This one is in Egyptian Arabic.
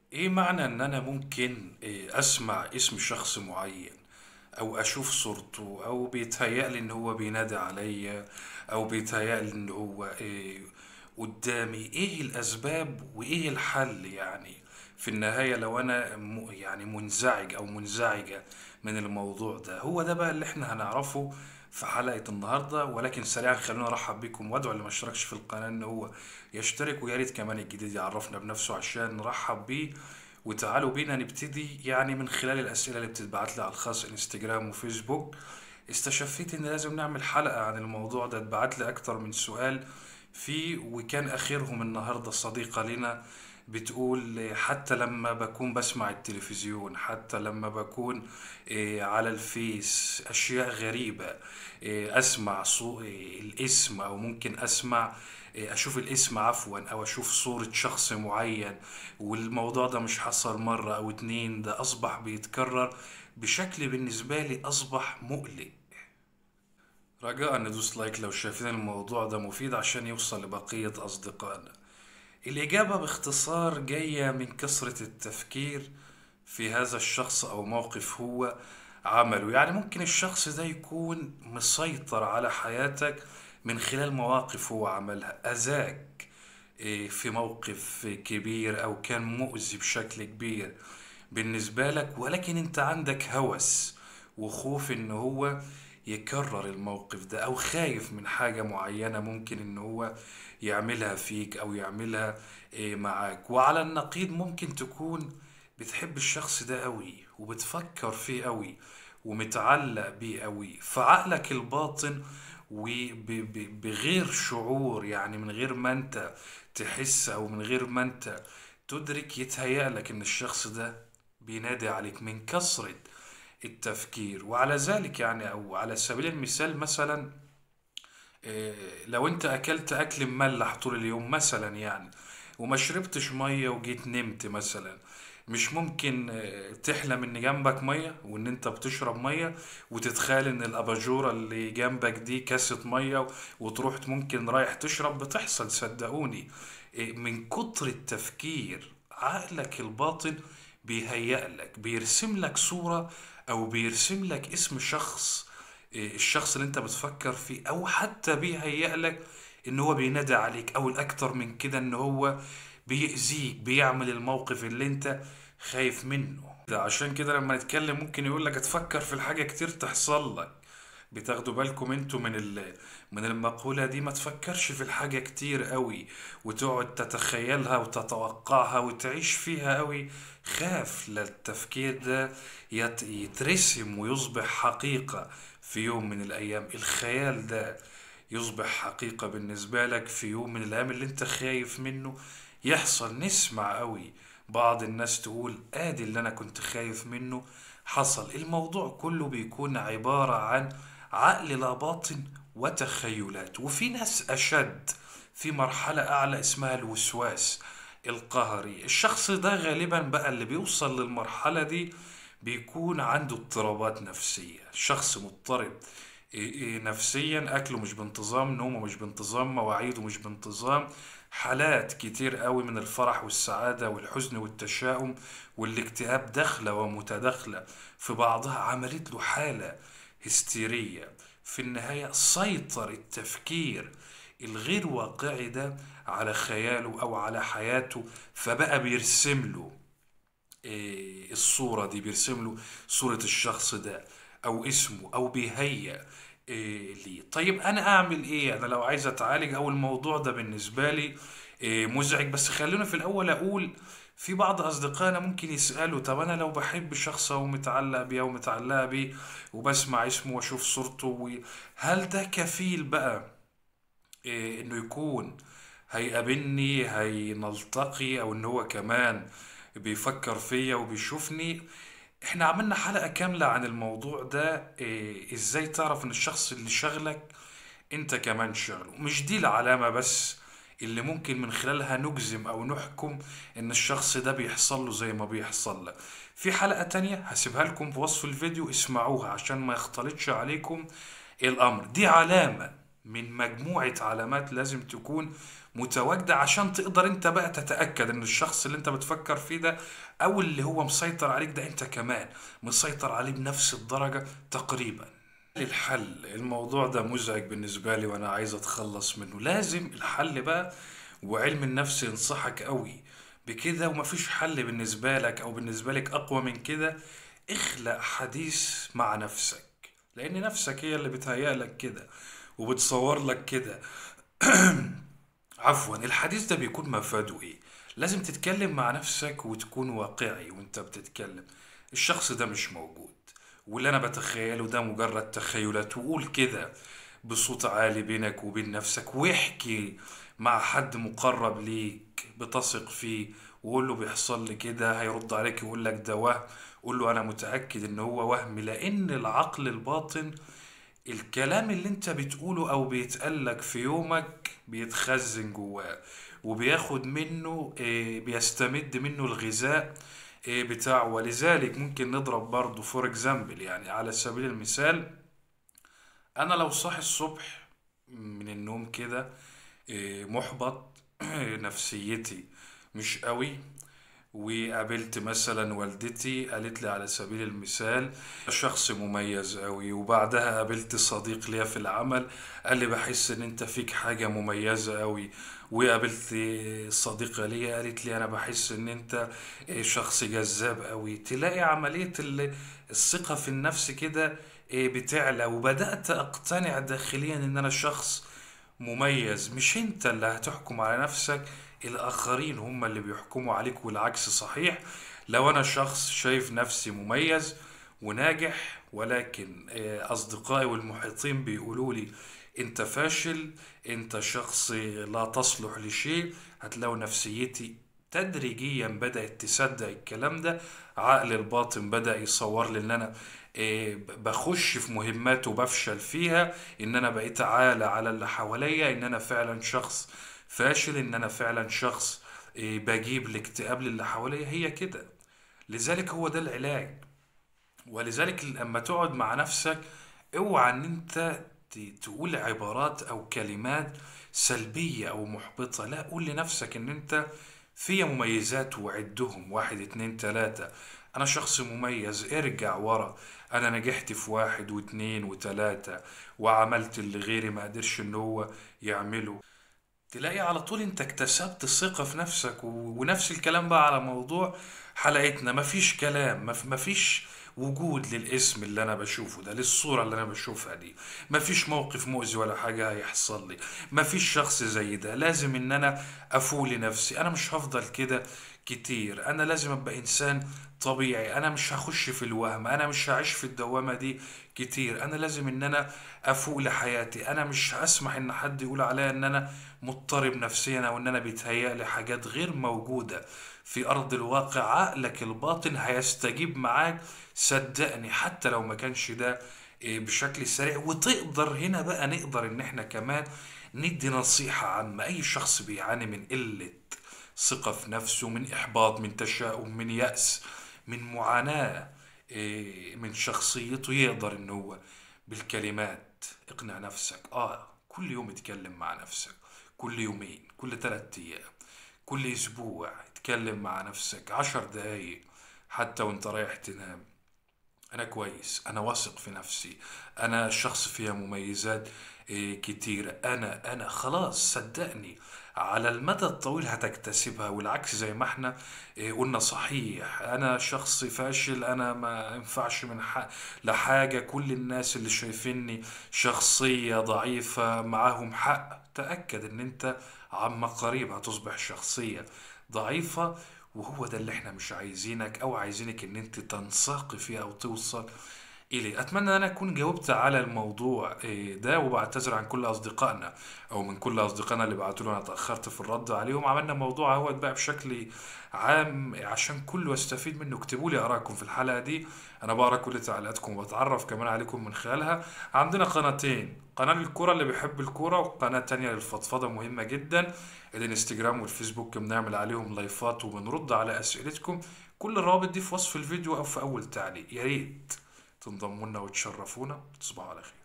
ايه معنى ان انا ممكن إيه، اسمع اسم شخص معين او اشوف صورته او بيتهيألي ان هو بينادي عليا او بيتهيألي ان هو إيه قدامي ايه الاسباب وايه الحل يعني في النهاية لو انا م- يعني منزعج او منزعجة من الموضوع ده هو ده بقى اللي احنا هنعرفه في حلقة النهاردة ولكن سريعا خلونا نرحب بكم وادعو اللي ما اشتركش في القناة ان هو يشترك ويا ريت كمان الجديد يعرفنا بنفسه عشان نرحب بيه وتعالوا بينا نبتدي يعني من خلال الأسئلة اللي بتتبعت لي على الخاص انستجرام وفيسبوك استشفيت ان لازم نعمل حلقة عن الموضوع ده اتبعت لي اكتر من سؤال فيه وكان اخرهم النهاردة صديقة لنا بتقول حتى لما بكون بسمع التلفزيون حتى لما بكون إيه، على الفيس اشياء غريبة إيه، اسمع صو... إيه، الاسم او ممكن اسمع إيه، اشوف الاسم عفوا او اشوف صورة شخص معين والموضوع ده مش حصل مرة او اتنين ده اصبح بيتكرر بشكل بالنسبة لي اصبح مقلق رجاء ندوس لايك لو شايفين الموضوع ده مفيد عشان يوصل لبقية أصدقائنا الإجابة باختصار جاية من كثرة التفكير في هذا الشخص أو موقف هو عمله يعني ممكن الشخص ده يكون مسيطر على حياتك من خلال مواقف هو عملها أذاك إيه، في موقف كبير أو كان مؤذي بشكل كبير بالنسبة لك ولكن أنت عندك هوس وخوف إن هو يكرر الموقف ده أو خايف من حاجة معينة ممكن إن هو يعملها فيك أو يعملها إيه، معاك وعلى النقيض ممكن تكون بتحب الشخص ده قوي وبتفكر فيه قوي ومتعلق بيه قوي فعقلك الباطن وبغير شعور يعني من غير ما انت تحس او من غير ما انت تدرك يتهيأ لك ان الشخص ده بينادي عليك من كثرة التفكير وعلى ذلك يعني او على سبيل المثال مثلا إيه، لو انت اكلت اكل مملح طول اليوم مثلا يعني وما شربتش ميه وجيت نمت مثلا مش ممكن آه، تحلم ان جنبك ميه وان انت بتشرب ميه وتتخيل ان الاباجوره اللي جنبك دي كاسة ميه وتروح ممكن رايح تشرب بتحصل صدقوني إيه، من كتر التفكير عقلك الباطن بيهيأ لك بيرسم لك صورة او بيرسم لك اسم شخص إيه، الشخص اللي انت بتفكر فيه او حتى بيهيأ لك ان هو بينادي عليك او الاكتر من كده ان هو بيأذيك بيعمل الموقف اللي انت خايف منه ده عشان كده لما نتكلم ممكن يقول لك تفكر في الحاجة كتير تحصل لك بتاخدوا بالكم انتوا من ال- من المقولة دي ما تفكرش في الحاجة كتير قوي وتقعد تتخيلها وتتوقعها وتعيش فيها قوي خاف للتفكير ده يت- يترسم ويصبح حقيقة في يوم من الأيام الخيال ده يصبح حقيقة بالنسبة لك في يوم من الأيام اللي انت خايف منه يحصل نسمع قوي بعض الناس تقول ادي اللي انا كنت خايف منه حصل الموضوع كله بيكون عبارة عن عقل لا باطن وتخيلات وفي ناس اشد في مرحلة اعلى اسمها الوسواس القهري الشخص ده غالبا بقى اللي بيوصل للمرحلة دي بيكون عنده اضطرابات نفسية شخص مضطرب إيه إيه نفسيا اكله مش بانتظام نومه مش بانتظام مواعيده مش بانتظام حالات كتير قوي من الفرح والسعادة والحزن والتشاؤم والاكتئاب داخلة ومتداخلة في بعضها عملت له حالة هستيرية في النهاية سيطر التفكير الغير واقعي ده على خياله أو على حياته فبقى بيرسم له إيه، الصورة دي بيرسم له صورة الشخص ده أو اسمه أو بيهيأ إيه ليه طيب أنا أعمل إيه أنا لو عايز أتعالج أو الموضوع ده بالنسبة لي إيه مزعج بس خلينا في الأول أقول في بعض أصدقائنا ممكن يسألوا طب أنا لو بحب شخص أو متعلق بيه أو متعلقة بيه وبسمع اسمه وأشوف صورته و- هل ده كفيل بقى إيه انه يكون هيقابلني هينلتقي او ان هو كمان بيفكر فيا وبيشوفني احنا عملنا حلقة كاملة عن الموضوع ده إيه ازاي تعرف ان الشخص اللي شغلك انت كمان شغله مش دي العلامة بس اللي ممكن من خلالها نجزم او نحكم ان الشخص ده بيحصل له زي ما بيحصل لك في حلقة تانية هسيبها لكم في وصف الفيديو اسمعوها عشان ما يختلطش عليكم الامر دي علامة من مجموعة علامات لازم تكون متواجدة عشان تقدر انت بقى تتأكد ان الشخص اللي انت بتفكر فيه ده او اللي هو مسيطر عليك ده انت كمان مسيطر عليه بنفس الدرجة تقريبا الحل الموضوع ده مزعج بالنسبة لي وانا عايز اتخلص منه لازم الحل بقى وعلم النفس ينصحك قوي بكده ومفيش حل بالنسبة لك او بالنسبة لك اقوى من كده اخلق حديث مع نفسك لان نفسك هي اللي بتهيأ لك كده وبتصور لك كده عفوا الحديث ده بيكون مفاده ايه لازم تتكلم مع نفسك وتكون واقعي وانت بتتكلم الشخص ده مش موجود واللي انا بتخيله ده مجرد تخيلات وقول كده بصوت عالي بينك وبين نفسك واحكي مع حد مقرب ليك بتثق فيه وقول له بيحصل لي كده هيرد عليك يقول لك ده وهم قول له انا متأكد ان هو وهم لان العقل الباطن الكلام اللي انت بتقوله او بيتقالك في يومك بيتخزن جواه وبياخد منه آه، بيستمد منه الغذاء آه، بتاعه ولذلك ممكن نضرب برضه فور اكزامبل يعني على سبيل المثال انا لو صاحي الصبح من النوم كده آه، محبط نفسيتي مش قوي وقابلت مثلا والدتي قالت لي على سبيل المثال شخص مميز قوي وبعدها قابلت صديق ليا في العمل قال لي بحس ان انت فيك حاجة مميزة قوي وقابلت صديقة ليا قالت لي انا بحس ان انت شخص جذاب قوي تلاقي عملية ال- الثقة في النفس كده بتعلى وبدأت اقتنع داخليا ان انا شخص مميز مش انت اللي هتحكم على نفسك الاخرين هم اللي بيحكموا عليك والعكس صحيح لو انا شخص شايف نفسي مميز وناجح ولكن آه، اصدقائي والمحيطين بيقولوا لي انت فاشل انت شخص لا تصلح لشيء هتلاقوا نفسيتي تدريجيا بدأت تصدق الكلام ده عقل الباطن بدأ يصور لي ان انا آه، بخش في مهمات وبفشل فيها ان انا بقيت عالة على اللي حواليا ان انا فعلا شخص فاشل ان انا فعلا شخص آه، بجيب الاكتئاب للي حواليا هي كده لذلك هو ده العلاج ولذلك لما تقعد مع نفسك اوعى ان انت ت- تقول عبارات او كلمات سلبية او محبطة لا قول لنفسك ان انت في مميزات وعدهم واحد اتنين تلاتة انا شخص مميز ارجع ورا انا نجحت في واحد واتنين وتلاتة وعملت اللي غيري ما قدرش ان هو يعمله تلاقي على طول انت اكتسبت ثقة في نفسك و... ونفس الكلام بقى على موضوع حلقتنا مفيش كلام مف... مفيش وجود للاسم اللي انا بشوفه ده للصورة اللي انا بشوفها دي مفيش موقف مؤذي ولا حاجة هيحصل لي مفيش شخص زي ده لازم ان انا افوق لنفسي انا مش هفضل كده كتير انا لازم ابقى انسان طبيعي انا مش هخش في الوهم انا مش هعيش في الدوامة دي كتير انا لازم ان انا افوق لحياتي انا مش هسمح ان حد يقول عليا ان انا مضطرب نفسيا او ان انا بيتهيأ لي حاجات غير موجودة في ارض الواقع عقلك الباطن هيستجيب معاك صدقني حتى لو ما كانش ده إيه، بشكل سريع وتقدر هنا بقى نقدر ان احنا كمان ندي نصيحة عامة اي شخص بيعاني من قلة ثقة في نفسه من احباط من تشاؤم من يأس من معاناة إيه، من شخصيته يقدر ان هو بالكلمات اقنع نفسك اه كل يوم اتكلم مع نفسك كل يومين كل ثلاثة ايام كل اسبوع اتكلم مع نفسك عشر دقايق حتى وانت رايح تنام انا كويس انا واثق في نفسي انا شخص فيها مميزات إيه، كتيرة انا انا خلاص صدقني على المدى الطويل هتكتسبها والعكس زي ما احنا إيه، قلنا صحيح انا شخص فاشل انا ما ينفعش من حق لحاجة كل الناس اللي شايفيني شخصية ضعيفة معاهم حق تأكد ان انت عما قريب هتصبح شخصية ضعيفة وهو ده اللي احنا مش عايزينك او عايزينك ان انت تنساقي فيه او توصل اليه اتمنى ان انا اكون جاوبت على الموضوع إيه، ده وبعتذر عن كل اصدقائنا او من كل اصدقائنا اللي بعتوا لي انا اتاخرت في الرد عليهم عملنا موضوع اهوت بقى بشكل عام عشان كله يستفيد منه اكتبوا لي ارائكم في الحلقه دي انا بقرا كل تعليقاتكم وبتعرف كمان عليكم من خلالها عندنا قناتين قناه للكوره اللي بيحب الكوره وقناه تانية للفضفضه مهمه جدا الانستجرام والفيسبوك بنعمل عليهم لايفات وبنرد على اسئلتكم كل الروابط دي في وصف الفيديو او في اول تعليق يا ريت تنضموا لنا وتشرفونا تصبحوا على خير